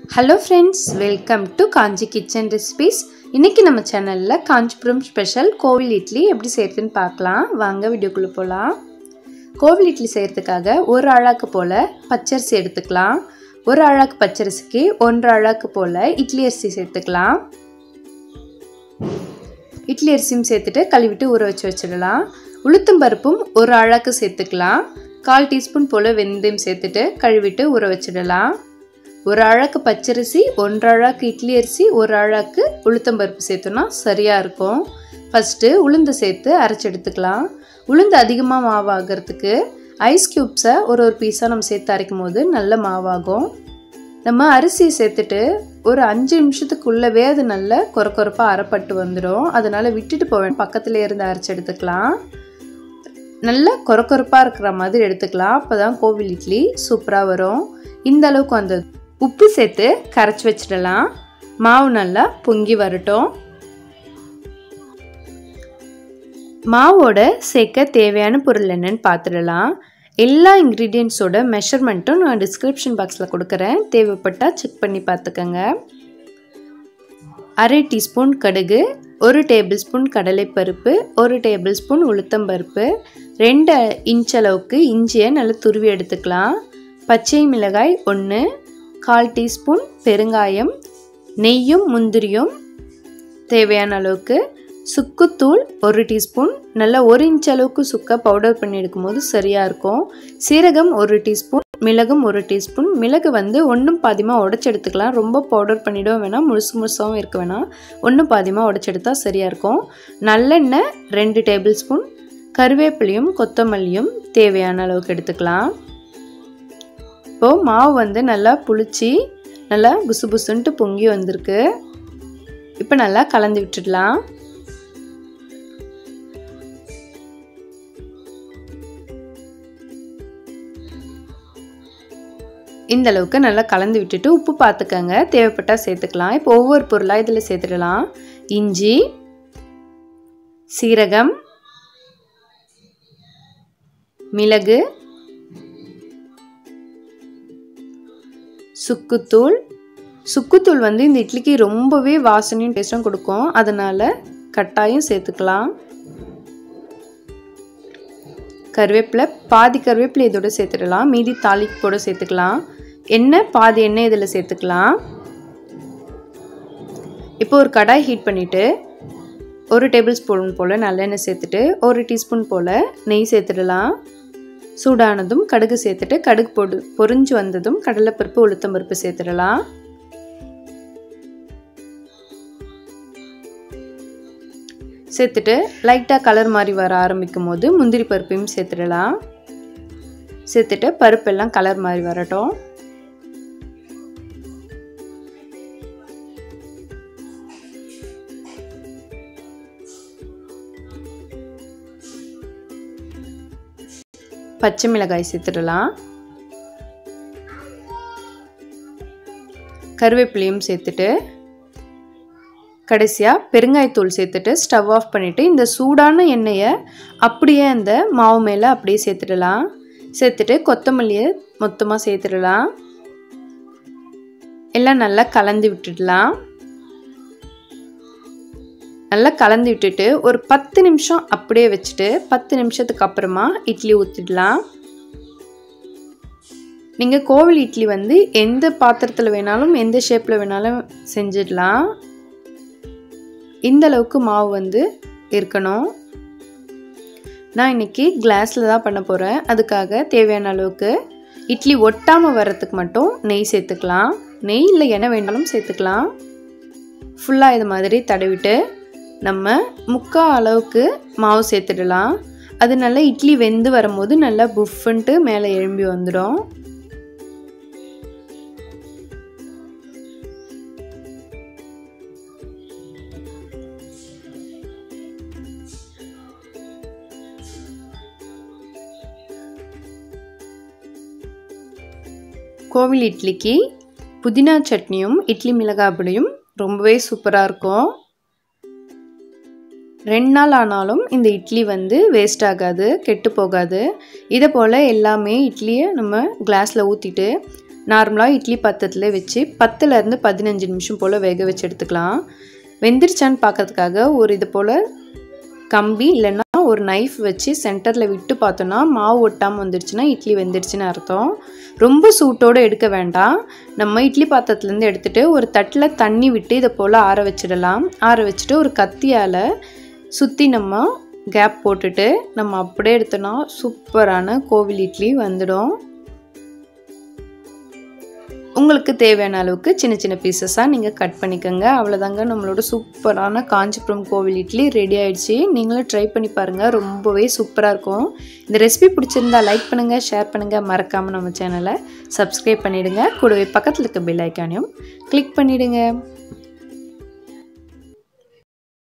hello friends welcome to Kanchi kitchen recipes இன்றைக்கி நம்ம சேனலில் காஞ்சிபுரம் ஸ்பெஷல் கோவில் இட்லி எப்படி செய்கிறதுன்னு பார்க்கலாம் வாங்க வீடியோக்குள்ளே போகலாம் கோவில் இட்லி செய்கிறதுக்காக ஒரு அழாக்கு போல் பச்சரிசி எடுத்துக்கலாம் ஒரு அழாக்கு பச்சரிசிக்கு ஒன்றரை அழாக்கு போல் இட்லி அரிசி சேர்த்துக்கலாம் இட்லி அரிசியும் சேர்த்துட்டு கழுவிட்டு ஊற வச்சு வச்சிடலாம் உளுத்தம் பருப்பும் ஒரு அழாக்கு சேர்த்துக்கலாம் கால் டீஸ்பூன் போல் வெந்தயம் சேர்த்துட்டு கழுவிட்டு ஊற வச்சிடலாம் ஒரு அழகு பச்சரிசி ஒன்றரை அழகு இட்லி அரிசி ஒரு அழகு உளுத்தம்பருப்பு சேர்த்தோன்னா சரியாக இருக்கும் ஃபஸ்ட்டு உளுந்து சேர்த்து அரைச்சி எடுத்துக்கலாம் உளுந்து அதிகமாக மாவாகிறதுக்கு ஐஸ் க்யூப்ஸை ஒரு ஒரு பீஸாக நம்ம சேர்த்து அரைக்கும் போது நல்ல மாவாகும் நம்ம அரிசியை சேர்த்துட்டு ஒரு அஞ்சு நிமிஷத்துக்குள்ளவே அது நல்ல கொரக்கொரப்பாக அரைப்பட்டு வந்துடும் அதனால் விட்டுட்டு போவேன் பக்கத்தில் இருந்து அரைச்சி எடுத்துக்கலாம் நல்ல கொரக்கொரப்பாக இருக்கிற மாதிரி எடுத்துக்கலாம் அப்போ தான் கோவில் இட்லி சூப்பராக வரும் இந்த அளவுக்கு வந்தது உப்பு சேர்த்து கரைச்சி வச்சிடலாம் மாவு நல்லா பொங்கி வரட்டும் மாவோட சேர்க்க தேவையான பொருள் என்னன்னு பார்த்துடலாம் எல்லா இன்க்ரீடியன்ஸோட மெஷர்மெண்ட்டும் நான் டிஸ்கிரிப்ஷன் பாக்ஸில் கொடுக்குறேன் தேவைப்பட்டால் செக் பண்ணி பார்த்துக்கோங்க அரை டீஸ்பூன் கடுகு ஒரு டேபிள் ஸ்பூன் கடலைப்பருப்பு ஒரு டேபிள் ஸ்பூன் உளுத்தம்பருப்பு ரெண்டு இன்ச் அளவுக்கு இஞ்சியை நல்லா துருவி எடுத்துக்கலாம் பச்சை மிளகாய் ஒன்று கால் டீஸ்பூன் பெருங்காயம் நெய்யும் முந்திரியும் தேவையான அளவுக்கு சுக்குத்தூள் ஒரு டீஸ்பூன் நல்லா ஒரு இன்ச் அளவுக்கு சுக்கை பவுடர் பண்ணி எடுக்கும்போது சரியாக இருக்கும் சீரகம் ஒரு டீஸ்பூன் மிளகும் ஒரு டீஸ்பூன் மிளகு வந்து ஒன்றும் பாதிமாக உடச்சி எடுத்துக்கலாம் ரொம்ப பவுடர் பண்ணிடவும் வேணாம் முழுசு முழுசாகவும் இருக்க வேணாம் ஒன்றும் பாதிமாக உடச்சி எடுத்தால் சரியாக இருக்கும் நல்லெண்ணெய் ரெண்டு டேபிள் ஸ்பூன் கருவேப்பிலையும் கொத்தமல்லியும் தேவையான அளவுக்கு எடுத்துக்கலாம் இப்போது மாவு வந்து நல்லா புளிச்சு நல்லா புசு புசுன்ட்டு பொங்கி வந்திருக்கு இப்போ நல்லா கலந்து விட்டுடலாம் இந்த அளவுக்கு நல்லா கலந்து விட்டுட்டு உப்பு பார்த்துக்கங்க தேவைப்பட்டால் சேர்த்துக்கலாம் இப்போ ஒவ்வொரு பொருளாக இதில் சேர்த்துடலாம் இஞ்சி சீரகம் மிளகு சுக்குத்தூள் சுக்குத்தூள் வந்து இந்த இட்லிக்கு ரொம்பவே வாசனையும் டேஸ்ட்டும் கொடுக்கும் அதனால் கட்டாயம் சேர்த்துக்கலாம் கருவேப்பிலை பாதி கருவேப்பிலை இதோட சேர்த்துடலாம் மீதி தாளிப்போட சேர்த்துக்கலாம் எண்ணெய் பாதி எண்ணெய் இதில் சேர்த்துக்கலாம் இப்போ ஒரு கடாய் ஹீட் பண்ணிவிட்டு ஒரு டேபிள் ஸ்பூன் போல் நல்லெண்ணெய் சேர்த்துட்டு ஒரு டீஸ்பூன் போல் நெய் சேர்த்துடலாம் சூடானதும் கடுகு சேர்த்துட்டு கடுகு பொடு பொறிஞ்சு வந்ததும் கடலைப்பருப்பு உளுத்தம்பருப்பு சேர்த்துடலாம் சேர்த்துட்டு லைட்டாக கலர் மாதிரி வர ஆரம்பிக்கும் போது முந்திரி பருப்பையும் சேர்த்துடலாம் சேர்த்துட்டு பருப்பெல்லாம் கலர் மாதிரி வரட்டும் பச்சை மிளகாய் சேர்த்துடலாம் கருவேப்பிலையும் சேர்த்துட்டு கடைசியாக பெருங்காயத்தூள் சேர்த்துட்டு ஸ்டவ் ஆஃப் பண்ணிவிட்டு இந்த சூடான எண்ணெயை அப்படியே அந்த மாவு மேலே அப்படியே சேர்த்துடலாம் சேர்த்துட்டு கொத்தமல்லியை மொத்தமாக சேர்த்துடலாம் எல்லாம் நல்லா கலந்து விட்டுடலாம் நல்லா கலந்து விட்டுட்டு ஒரு பத்து நிமிஷம் அப்படியே வச்சுட்டு பத்து நிமிஷத்துக்கு அப்புறமா இட்லி ஊற்றிடலாம் நீங்கள் கோவில் இட்லி வந்து எந்த பாத்திரத்தில் வேணாலும் எந்த ஷேப்பில் வேணாலும் செஞ்சிடலாம் இந்த அளவுக்கு மாவு வந்து இருக்கணும் நான் இன்றைக்கி கிளாஸில் தான் பண்ண போகிறேன் அதுக்காக தேவையான அளவுக்கு இட்லி ஒட்டாமல் வர்றதுக்கு மட்டும் நெய் சேர்த்துக்கலாம் நெய் இல்லை எண்ணெய் வேணாலும் சேர்த்துக்கலாம் ஃபுல்லாக இது மாதிரி தடவிட்டு நம்ம முக்கால் அளவுக்கு மாவு சேர்த்துடலாம் அது நல்லா இட்லி வெந்து வரும்போது நல்லா புஃப்ன்ட்டு மேலே எழும்பி வந்துடும் கோவில் இட்லிக்கு புதினா சட்னியும் இட்லி மிளகாய் பொடியும் ரொம்பவே சூப்பராக இருக்கும் ரெண்டு நாள் ஆனாலும் இந்த இட்லி வந்து வேஸ்ட் ஆகாது கெட்டு போகாது இதை போல் எல்லாமே இட்லியை நம்ம கிளாஸில் ஊற்றிட்டு நார்மலாக இட்லி பாத்திரத்தில் வச்சு பத்துலேருந்து பதினஞ்சு நிமிஷம் போல் வேக வச்சு எடுத்துக்கலாம் வெந்துருச்சான்னு பார்க்கறதுக்காக ஒரு இது போல் கம்பி இல்லைன்னா ஒரு நைஃப் வச்சு சென்டரில் விட்டு பார்த்தோன்னா மாவு ஒட்டாமல் வந்துருச்சுன்னா இட்லி வெந்துருச்சுன்னு அர்த்தம் ரொம்ப சூட்டோடு எடுக்க வேண்டாம் நம்ம இட்லி பாத்திரத்துலேருந்து எடுத்துகிட்டு ஒரு தட்டில் தண்ணி விட்டு இதை போல் ஆற வச்சிடலாம் ஆற வச்சுட்டு ஒரு கத்தியால் சுற்றி நம்ம கேப் போட்டுட்டு நம்ம அப்படியே எடுத்தோன்னா சூப்பரான கோவில் இட்லி வந்துடும் உங்களுக்கு தேவையான அளவுக்கு சின்ன சின்ன பீசஸாக நீங்கள் கட் பண்ணிக்கோங்க அவ்வளோதாங்க நம்மளோட சூப்பரான காஞ்சிபுரம் கோவில் இட்லி ரெடி ஆயிடுச்சு நீங்களும் ட்ரை பண்ணி பாருங்கள் ரொம்பவே சூப்பராக இருக்கும் இந்த ரெசிபி பிடிச்சிருந்தா லைக் பண்ணுங்கள் ஷேர் பண்ணுங்கள் மறக்காமல் நம்ம சேனலை சப்ஸ்கிரைப் பண்ணிவிடுங்க கூடவே பக்கத்தில் இருக்க பெல் ஐக்கானையும் கிளிக் பண்ணிவிடுங்க